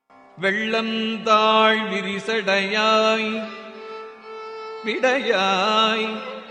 வெள்ளந்தாள் விரிசடையாய் விடையாய்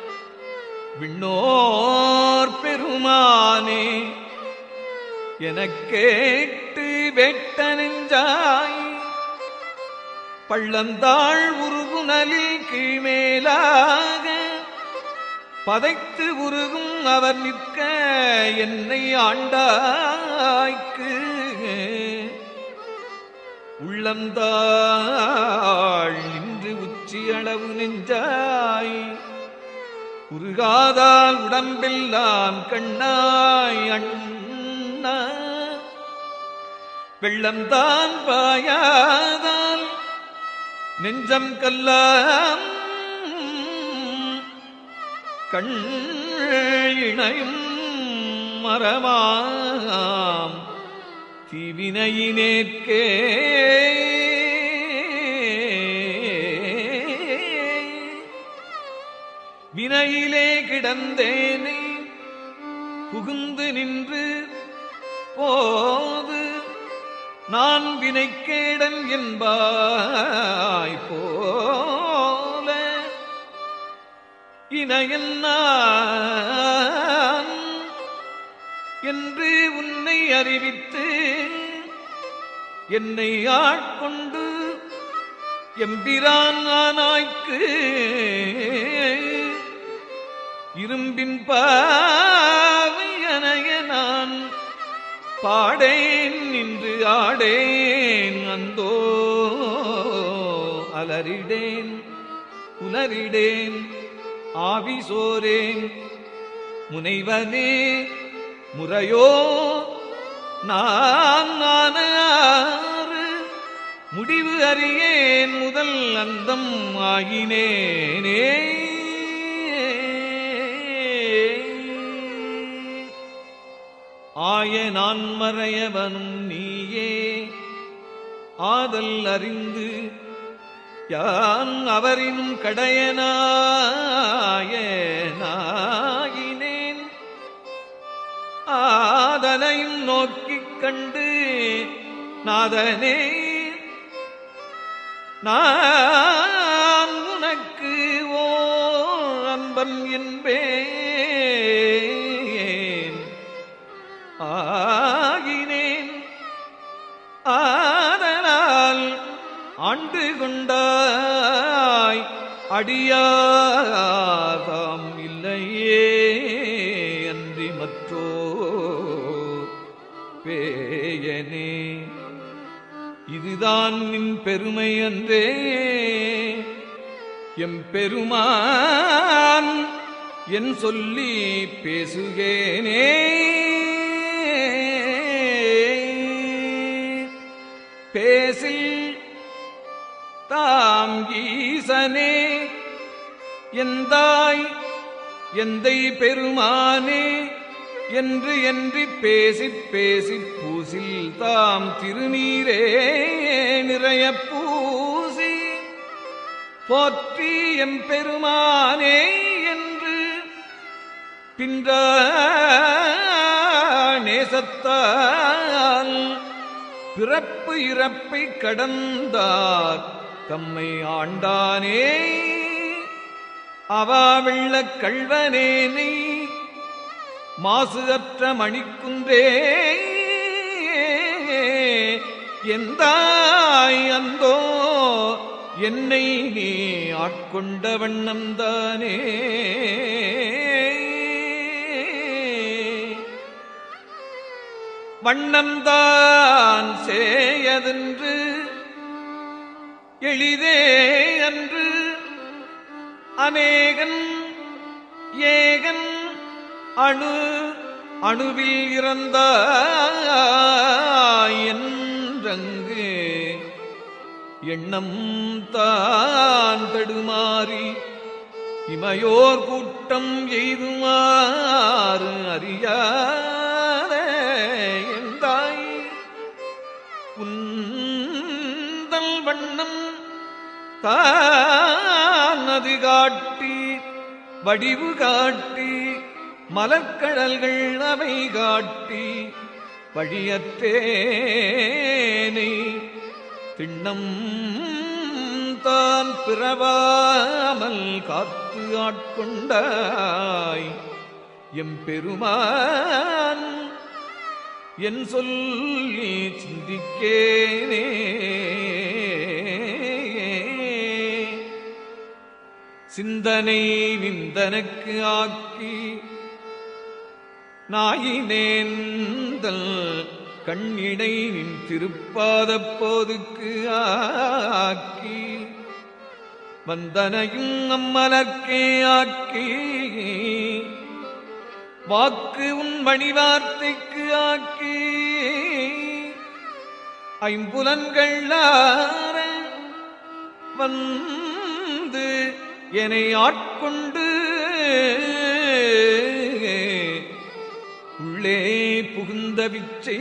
விண்ணோர் பெருமானே எனக் கேட்டு வெட்ட நெஞ்சாய் பள்ளந்தாள் உருகுனலில் கீழ்மேலாக பதைத்து உருகும் அவர் நிற்க என்னை ஆண்டாய்க்கு உள்ளந்தாள் நின்று உச்சி அளவு நெஞ்சாய் உருகாதால் உடம்பெல்லாம் கண்ணாய் அண்ணா வெள்ளம்தான் பாயாதால் நெஞ்சம் கல்லாம் கண் இணையும் மரமாம் தீவினையினேற்கே வினையிலே கிடந்தேனை புகுந்து நின்று போது நான் வினைக்கேடன் என்பாய் போல இணையன் நான் என்று உன்னை அறிவித்து என்னை ஆட்கொண்டு எம்பிரான் ஆனாய்க்கு இரும்பின் பாவையனைய நான் பாடேன் நின்று ஆடேன் அந்தோ அலறிடேன் உலரிடேன் ஆவி சோரேன் முனைவனே முறையோ நான் நானாறு முடிவு அறியேன் முதல் அந்தம் ஆகினேனே ஆய நான் மறையவனும் நீயே ஆதல் அறிந்து யான் அவரினும் கடையனாய நாயினேன் ஆதலையும் நோக்கிக் கண்டு நாதனே நான் உனக்கு ஓ அன்பன் என்பேன் ஆகினேன் ஆதலால் ஆண்டு கொண்டாய் அடியாதாம் இல்லையே அன்றி மற்றோ பேயனே இதுதான் நின் பெருமை அன்றே எம் பெருமான் என் சொல்லி பேசுகேனே பேசில் தாம் ஈசனே எந்தாய் எந்தை பெருமானே என்று என்று பேசிப் பேசிப் பூசில் தாம் திருநீரே நிறைய பூசி போற்றி எம் பெருமானே என்று பின்ற நேசத்தால் பிறப்பு இறப்பை கடந்தார் தம்மை ஆண்டானே அவா வெள்ளக் கள்வனேனை மாசு அற்ற மணிக்குன்றே எந்தாய் அந்தோ என்னை நீ ஆட்கொண்ட வண்ணம்தானே வண்ணம்தான் சேயதென்று எளிதே அன்று அநேகன் ஏகன் அணு அணுவில் இறந்த என்றங்கு எண்ணம் தான் தடுமாறி இமையோர் கூட்டம் எய்துமாறு அறியாத எந்தாய் குந்தல் வண்ணம் தான் அது காட்டி வடிவு காட்டி மலர்கடல்கள் அவை காட்டி வழியற்றேனை திண்ணம் தான் பிறவாமல் காத்து ஆட்கொண்டாய் எம்பெருமான் என் சொல்லி சிந்திக்கேனே சிந்தனை விந்தனுக்கு ஆக்கி நாயினேந்தல் கண்ணிடை நின் திருப்பாத போதுக்கு ஆக்கி வந்தனையும் அம்மலர்க்கே ஆக்கி வாக்கு உன் மணிவார்த்தைக்கு ஆக்கி ஐம்புலன்கள் வந்து என்னை ஆட்கொண்டு உள்ளே புகுந்த விச்சை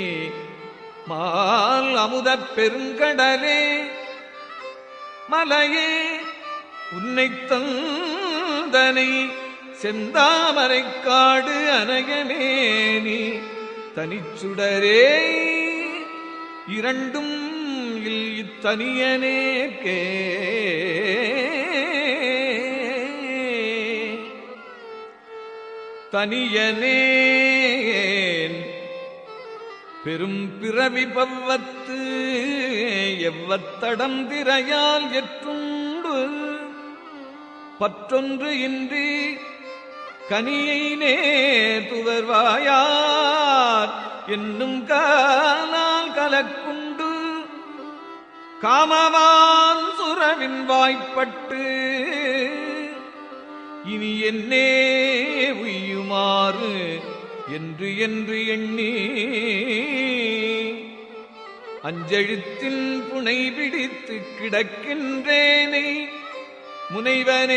மால் அமுதப் பெருங்கடலே மலையே உன்னை தந்தனை செந்தாமரை காடு அனகமேனி தனிச்சுடரே இரண்டும் இல் இத்தனியனேற்கே தனியனேன் பெரும் பிறவி பவ்வத்து எவ்வத்தடம் திரையால் எற்றுண்டு பற்றொன்று இன்றி கனியை நேதுவர்வாயார் என்னும் காலால் கலக்குண்டு காமவான் சுரவின் வாய்ப்பட்டு இனி என்னே உய்யுமாறு என்று என்று எண்ணி அஞ்செழுத்தின் புனை பிடித்து கிடக்கின்றேனே முனைவனே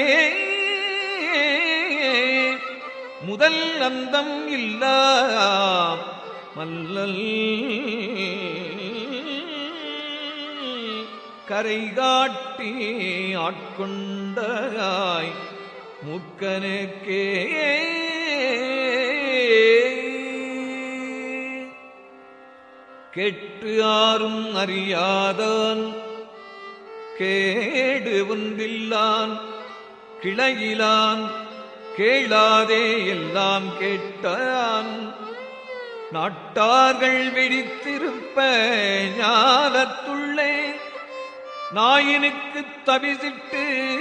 முதல் அந்தம் இல்லா மல்லல் கரை காட்டி ஆட்கொண்டாய் முக்கனுக்கே கெட்டு ஆறும் அறியாதான் கேடு ஒன்றில்லான் கிளையிலான் கேளாதே எல்லாம் கேட்டான் நாட்டார்கள் வெடித்திருப்ப ஞானத்துள்ளே நாயினுக்கு தவிசிட்டு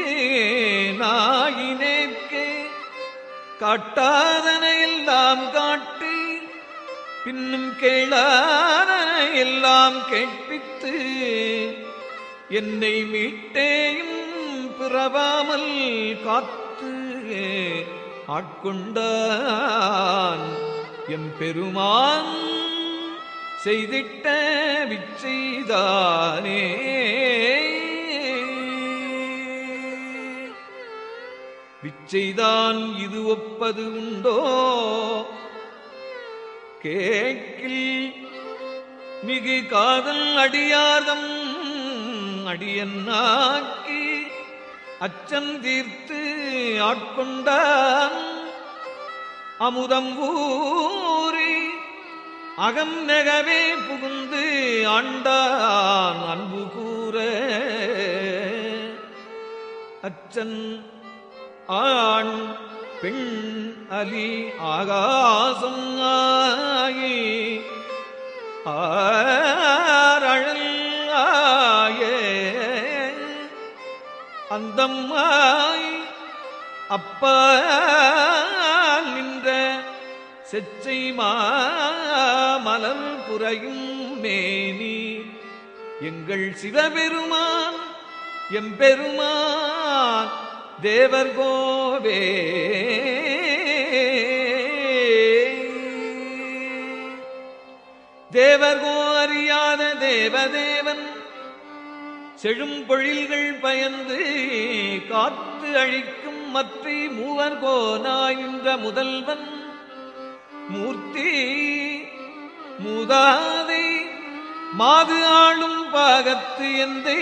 நாயினேற்கே காட்டாதன எல்லாம் காட்டி பின்னும் கேளாதன எல்லாம் கேட்பித்து என்னை மீட்டேயும் பிறவாமல் காத்து ஆட்கொண்டான் எம் பெருமான் செய்திட்ட விச்செய்தானே விச்செய்தான் இது ஒப்பது உண்டோ கேட்கில் மிகு காதல் அடியார்தம் அடியன்னாக்கி அச்சம் தீர்த்து ஆட்கொண்டான் அமுதம் ஊறி அகம் நெகவே புகுந்து ஆண்டான் அன்பு கூற அச்சன் ஆண் பெண் அலி ஆகாசம் ஆகி ஆரழல் ஆயே அந்தம்மாய் அப்பா நின்ற செச்சை மலர் புறையும் மேனி எங்கள் சிவபெருமான் எம்பெருமான் தேவர் கோவே தேவர்கோ அறியாத தேவதேவன் செழும் பொழில்கள் பயந்து காத்து அழிக்கும் மற்றை மூவர் கோனாயின்ற முதல்வன் மூர்த்தி மூதாதை மாது ஆளும் பாகத்து எந்தை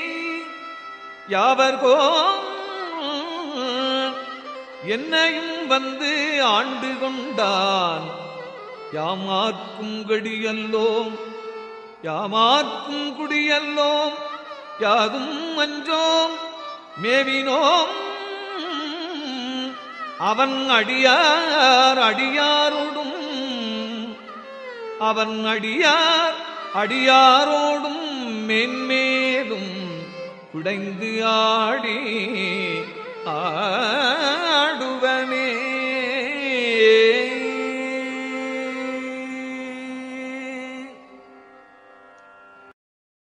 யாவர்கோ என்னையும் வந்து ஆண்டு கொண்டான் யாமார்க்கும் கடியல்லோம் யாமார்க்கும் குடியல்லோம் யாதும் அஞ்சோம் மேவினோம் அவன் அடியார் அடியாரோடும் அவன் அடியார் அடியாரோடும் மேன்மேலும் குடைந்து ஆடி ஆட